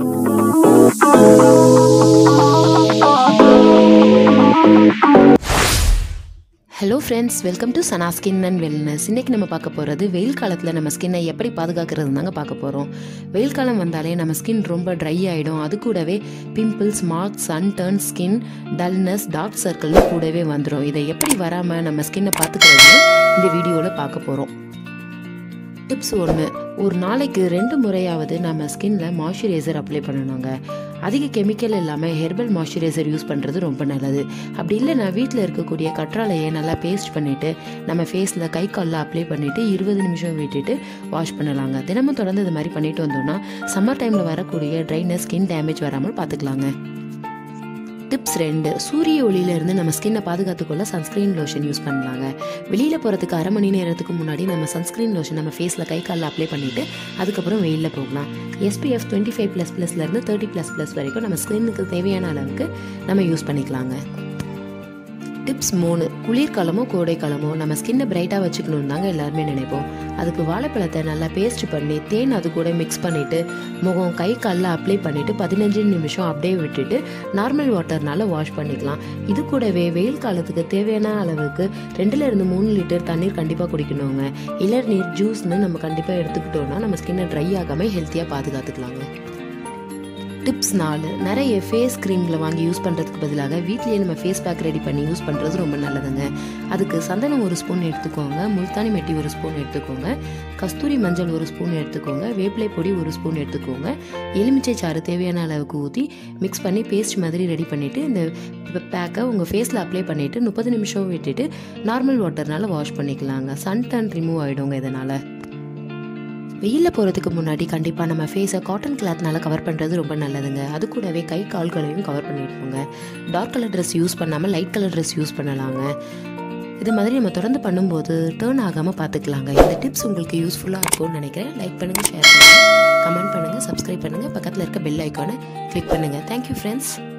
hello friends welcome to Sana skin and wellness இன்றைக்கி நம்ம பார்க்க போகிறது வெயில் காலத்தில் நம்ம ஸ்கின்னை எப்படி பாதுகாக்கிறது தாங்க பார்க்க போகிறோம் வெயில் காலம் வந்தாலே நம்ம ஸ்கின் ரொம்ப ட்ரை ஆகிடும் அது கூடவே pimples marks sun tan skin dullness dark சர்க்கிள்னு கூடவே வந்துடும் இதை எப்படி வராமல் நம்ம ஸ்கின்னை பார்த்துக்கிறது இந்த வீடியோவில் பார்க்க போகிறோம் டிப்ஸ் ஒன்று ஒரு நாளைக்கு ரெண்டு முறையாவது நம்ம ஸ்கின்ல மாய்ஸ்சரைசர் அப்ளை பண்ணணுங்க அதிக கெமிக்கல் இல்லாமல் ஹெர்பல் மாய்ஸ்சரைசர் யூஸ் பண்ணுறது ரொம்ப நல்லது அப்படி இல்லைனா வீட்டில் இருக்கக்கூடிய கற்றாழையை நல்லா பேஸ்ட் பண்ணிவிட்டு நம்ம ஃபேஸில் கை காலில் அப்ளை பண்ணிவிட்டு இருபது நிமிஷம் விட்டுட்டு வாஷ் பண்ணலாங்க தினமும் தொடர்ந்து இது மாதிரி பண்ணிட்டு வந்தோம்னா சம்மர் டைமில் வரக்கூடிய ட்ரைனஸ் ஸ்கின் டேமேஜ் வராமல் பார்த்துக்கலாங்க டிப்ஸ் ரெண்டு சூரிய ஒளியிலிருந்து நம்ம ஸ்கின்னை பாதுகாத்துக்கொள்ள சன்ஸ்கிரீன் லோஷன் யூஸ் பண்ணலாங்க வெளியில் போகிறதுக்கு அரை மணி நேரத்துக்கு முன்னாடி நம்ம சன்ஸ்கிரீன் லோஷன் நம்ம ஃபேஸில் கை காலில் அப்ளை பண்ணிவிட்டு அதுக்கப்புறம் வெயிலில் போகலாம் எஸ்பிஎஃப் டுவெண்ட்டி ஃபைவ் ப்ளஸ் ப்ளஸ்லேருந்து தேர்ட்டி ப்ளஸ் ப்ளஸ் வரைக்கும் நம்ம ஸ்கின்னுக்கு தேவையான அளவுக்கு நம்ம யூஸ் பண்ணிக்கலாங்க டிப்ஸ் மூணு குளிர்காலமோ கோடைக்காலமோ நம்ம ஸ்கின்னை பிரைட்டாக வச்சுக்கணும்னு தாங்க எல்லாருமே நினைப்போம் அதுக்கு வாழைப்பழத்தை நல்லா பேஸ்ட் பண்ணி தேன் அது கூட மிக்ஸ் பண்ணிவிட்டு முகம் கை காலில் அப்ளை பண்ணிவிட்டு பதினஞ்சு நிமிஷம் அப்படியே விட்டுட்டு நார்மல் வாட்டர்னால வாஷ் பண்ணிக்கலாம் இது கூடவே வெயில் காலத்துக்கு தேவையான அளவுக்கு ரெண்டுலேருந்து மூணு லிட்டர் தண்ணீர் கண்டிப்பாக குடிக்கணுங்க இளநீர் ஜூஸ்னு நம்ம கண்டிப்பாக எடுத்துக்கிட்டோம்னா நம்ம ஸ்கின்னை ட்ரை ஆகாமல் ஹெல்த்தியாக பாதுகாத்துக்கலாங்க டிப்ஸ் நாலு நிறைய ஃபேஸ் க்ரீமில் வாங்கி யூஸ் பண்ணுறதுக்கு பதிலாக வீட்லேயே நம்ம ஃபேஸ் பேக் ரெடி பண்ணி யூஸ் பண்ணுறது ரொம்ப நல்லதுங்க அதுக்கு சந்தனம் ஒரு ஸ்பூன் எடுத்துக்கோங்க முல்தானி மெட்டி ஒரு ஸ்பூன் எடுத்துக்கோங்க கஸ்தூரி மஞ்சள் ஒரு ஸ்பூன் எடுத்துக்கோங்க வேப்பிலை பொடி ஒரு ஸ்பூன் எடுத்துக்கோங்க எலுமிச்சை சாறு தேவையான அளவுக்கு ஊற்றி மிக்ஸ் பண்ணி பேஸ்ட் மாதிரி ரெடி பண்ணிவிட்டு இந்த பேக்கை உங்கள் ஃபேஸில் அப்ளை பண்ணிவிட்டு முப்பது நிமிஷம் விட்டுட்டு நார்மல் வாட்டர்னால வாஷ் பண்ணிக்கலாங்க சன் டன் ரிமூவ் ஆகிடுங்க இதனால் வெயிலில் போகிறதுக்கு முன்னாடி கண்டிப்பாக நம்ம ஃபேஸை காட்டன் கிளாத்னால கவர் பண்ணுறது ரொம்ப நல்லதுங்க அது கூடவே கை கால்களையும் கவர் பண்ணிடுவோங்க டார்க் கலர் ட்ரெஸ் யூஸ் பண்ணாமல் லைட் கலர் ட்ரெஸ் யூஸ் பண்ணலாங்க இது மாதிரி நம்ம தொடர்ந்து பண்ணும்போது டேர்ன் ஆகாமல் பார்த்துக்கலாங்க இந்த டிப்ஸ் உங்களுக்கு யூஸ்ஃபுல்லாக இருக்கும்னு நினைக்கிறேன் லைக் பண்ணுங்கள் ஷேர் பண்ணுங்கள் கமெண்ட் பண்ணுங்கள் சப்ஸ்கிரைப் பண்ணுங்கள் பக்கத்தில் இருக்க பெல் ஐக்கானை கிளிக் பண்ணுங்கள் தேங்க்யூ ஃப்ரெண்ட்ஸ்